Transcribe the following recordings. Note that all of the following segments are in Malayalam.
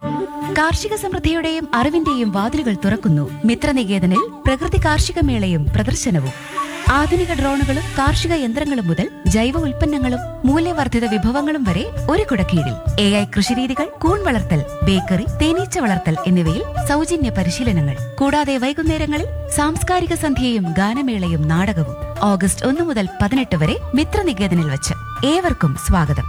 കാർഷിക സമൃദ്ധിയുടെയും അറിവിന്റെയും വാതിലുകൾ തുറക്കുന്നു മിത്രനികേതനിൽ പ്രകൃതി കാർഷിക മേളയും പ്രദർശനവും ആധുനിക ഡ്രോണുകളും കാർഷിക യന്ത്രങ്ങളും മുതൽ ജൈവ ഉൽപ്പന്നങ്ങളും മൂല്യവർദ്ധിത വിഭവങ്ങളും വരെ ഒരു കുടക്കീഴിൽ എ ഐ കൃഷിരീതികൾ കൂൺ വളർത്തൽ ബേക്കറി തേനീച്ച വളർത്തൽ എന്നിവയിൽ സൗജന്യ പരിശീലനങ്ങൾ കൂടാതെ വൈകുന്നേരങ്ങളിൽ സാംസ്കാരിക സന്ധ്യയും ഗാനമേളയും നാടകവും ഓഗസ്റ്റ് ഒന്ന് മുതൽ പതിനെട്ട് വരെ മിത്രനികേതനിൽ വച്ച് ഏവർക്കും സ്വാഗതം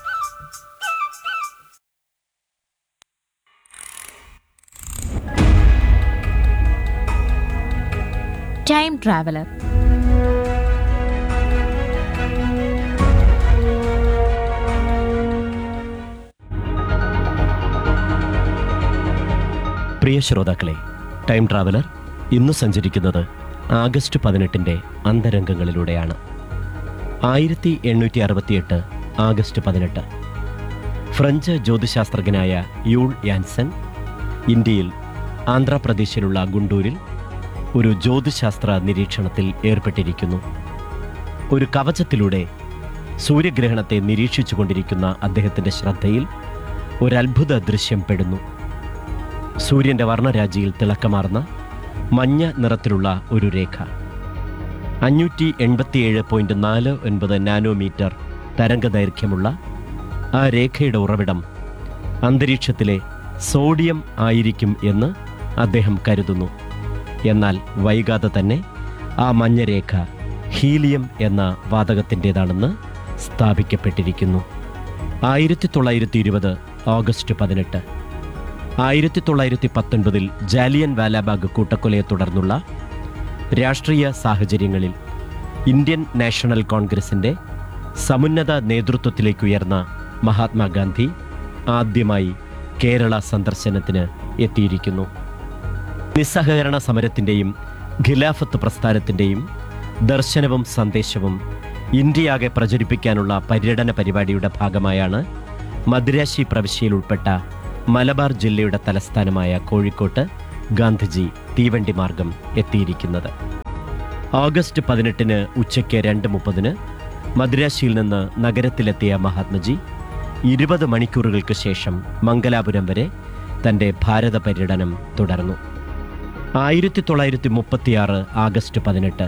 ടൈം ട്രാവലർ പ്രിയ ശ്രോതാക്കളെ ടൈം ട്രാവലർ ഇന്ന് സഞ്ചരിക്കുന്നത് ആഗസ്റ്റ് പതിനെട്ടിൻ്റെ അന്തരംഗങ്ങളിലൂടെയാണ് ആയിരത്തി എണ്ണൂറ്റി അറുപത്തിയെട്ട് ആഗസ്റ്റ് പതിനെട്ട് ഫ്രഞ്ച് ജ്യോതിശാസ്ത്രജ്ഞനായ യൂൾ യാൻസൻ ഇന്ത്യയിൽ ആന്ധ്രാപ്രദേശിലുള്ള ഗുണ്ടൂരിൽ ഒരു ജ്യോതിശാസ്ത്ര നിരീക്ഷണത്തിൽ ഏർപ്പെട്ടിരിക്കുന്നു ഒരു കവചത്തിലൂടെ സൂര്യഗ്രഹണത്തെ നിരീക്ഷിച്ചുകൊണ്ടിരിക്കുന്ന അദ്ദേഹത്തിൻ്റെ ശ്രദ്ധയിൽ ഒരത്ഭുത ദൃശ്യം പെടുന്നു സൂര്യന്റെ വർണ്ണരാജിയിൽ തിളക്കമാർന്ന മഞ്ഞ നിറത്തിലുള്ള ഒരു രേഖ അഞ്ഞൂറ്റി എൺപത്തിയേഴ് പോയിന്റ് നാല് ഒൻപത് നാനോമീറ്റർ തരംഗദൈർഘ്യമുള്ള ആ രേഖയുടെ ഉറവിടം അന്തരീക്ഷത്തിലെ സോഡിയം ആയിരിക്കും എന്ന് അദ്ദേഹം കരുതുന്നു എന്നാൽ വൈകാതെ തന്നെ ആ മഞ്ഞരേഖ ഹീലിയം എന്ന വാതകത്തിൻ്റെതാണെന്ന് സ്ഥാപിക്കപ്പെട്ടിരിക്കുന്നു ആയിരത്തി തൊള്ളായിരത്തി ഇരുപത് ഓഗസ്റ്റ് പതിനെട്ട് ആയിരത്തി തൊള്ളായിരത്തി പത്തൊൻപതിൽ ജാലിയൻ വാലാബാഗ് കൂട്ടക്കൊലയെ തുടർന്നുള്ള രാഷ്ട്രീയ സാഹചര്യങ്ങളിൽ ഇന്ത്യൻ നാഷണൽ കോൺഗ്രസിന്റെ സമുന്നത നേതൃത്വത്തിലേക്ക് ഉയർന്ന മഹാത്മാഗാന്ധി ആദ്യമായി കേരള സന്ദർശനത്തിന് എത്തിയിരിക്കുന്നു നിസ്സഹകരണ സമരത്തിൻ്റെയും ഖിലാഫത്ത് പ്രസ്ഥാനത്തിൻ്റെയും ദർശനവും സന്ദേശവും ഇന്ത്യയാകെ പ്രചരിപ്പിക്കാനുള്ള പര്യടന പരിപാടിയുടെ ഭാഗമായാണ് മദ്രാശി പ്രവിശ്യയിൽ ഉൾപ്പെട്ട മലബാർ ജില്ലയുടെ തലസ്ഥാനമായ കോഴിക്കോട്ട് ഗാന്ധിജി തീവണ്ടി മാർഗം എത്തിയിരിക്കുന്നത് ഓഗസ്റ്റ് പതിനെട്ടിന് ഉച്ചയ്ക്ക് രണ്ട് മുപ്പതിന് മദ്രാശിയിൽ നിന്ന് നഗരത്തിലെത്തിയ മഹാത്മജി ഇരുപത് മണിക്കൂറുകൾക്ക് ശേഷം മംഗലാപുരം വരെ തൻ്റെ ഭാരത പര്യടനം തുടർന്നു ആയിരത്തി തൊള്ളായിരത്തി മുപ്പത്തിയാറ് ആഗസ്റ്റ് പതിനെട്ട്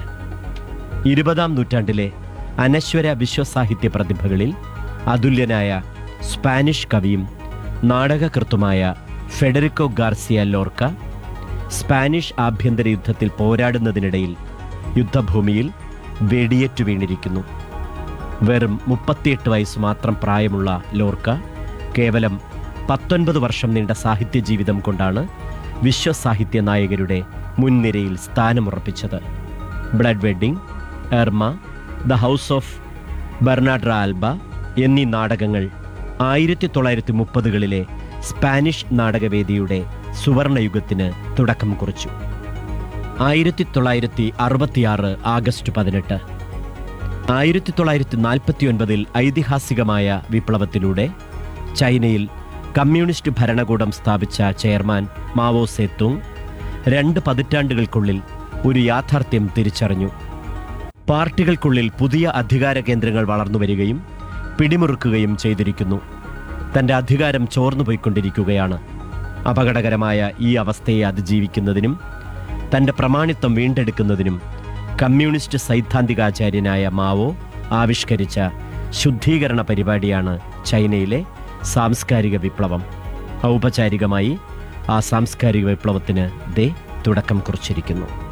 ഇരുപതാം നൂറ്റാണ്ടിലെ അനശ്വര വിശ്വസാഹിത്യ പ്രതിഭകളിൽ അതുല്യനായ സ്പാനിഷ് കവിയും നാടകകൃത്തുമായ ഫെഡറിക്കോ ഗാർസിയ ലോർക്ക സ്പാനിഷ് ആഭ്യന്തര യുദ്ധത്തിൽ പോരാടുന്നതിനിടയിൽ യുദ്ധഭൂമിയിൽ വെടിയേറ്റു വീണിരിക്കുന്നു വെറും മുപ്പത്തിയെട്ട് വയസ്സ് മാത്രം പ്രായമുള്ള ലോർക്ക കേവലം പത്തൊൻപത് വർഷം നീണ്ട സാഹിത്യ ജീവിതം കൊണ്ടാണ് വിശ്വസാഹിത്യ നായകരുടെ മുൻനിരയിൽ സ്ഥാനമുറപ്പിച്ചത് blood wedding Yerma the house of Bernarda Alba എന്നീ നാടകങ്ങൾ ആയിരത്തി തൊള്ളായിരത്തി മുപ്പതുകളിലെ സ്പാനിഷ് നാടകവേദിയുടെ സുവർണയുഗത്തിന് തുടക്കം കുറിച്ചു ആയിരത്തി തൊള്ളായിരത്തി അറുപത്തിയാറ് ആഗസ്റ്റ് പതിനെട്ട് ആയിരത്തി തൊള്ളായിരത്തി നാൽപ്പത്തി ഒൻപതിൽ ഐതിഹാസികമായ വിപ്ലവത്തിലൂടെ ചൈനയിൽ കമ്മ്യൂണിസ്റ്റ് ഭരണകൂടം സ്ഥാപിച്ച ചെയർമാൻ മാവോ സേത്തുങ് രണ്ട് പതിറ്റാണ്ടുകൾക്കുള്ളിൽ ഒരു യാഥാർത്ഥ്യം തിരിച്ചറിഞ്ഞു പാർട്ടികൾക്കുള്ളിൽ പുതിയ അധികാര കേന്ദ്രങ്ങൾ വളർന്നുവരികയും പിടിമുറുക്കുകയും ചെയ്തിരിക്കുന്നു തൻ്റെ അധികാരം ചോർന്നുപോയിക്കൊണ്ടിരിക്കുകയാണ് അപകടകരമായ ഈ അവസ്ഥയെ അതിജീവിക്കുന്നതിനും തൻ്റെ പ്രമാണിത്വം വീണ്ടെടുക്കുന്നതിനും കമ്മ്യൂണിസ്റ്റ് സൈദ്ധാന്തികാചാര്യനായ മാവോ ആവിഷ്കരിച്ച ശുദ്ധീകരണ പരിപാടിയാണ് ചൈനയിലെ സാംസ്കാരിക വിപ്ലവം ഔപചാരികമായി ആ സാംസ്കാരിക വിപ്ലവത്തിന് ദേ തുടക്കം കുറിച്ചിരിക്കുന്നു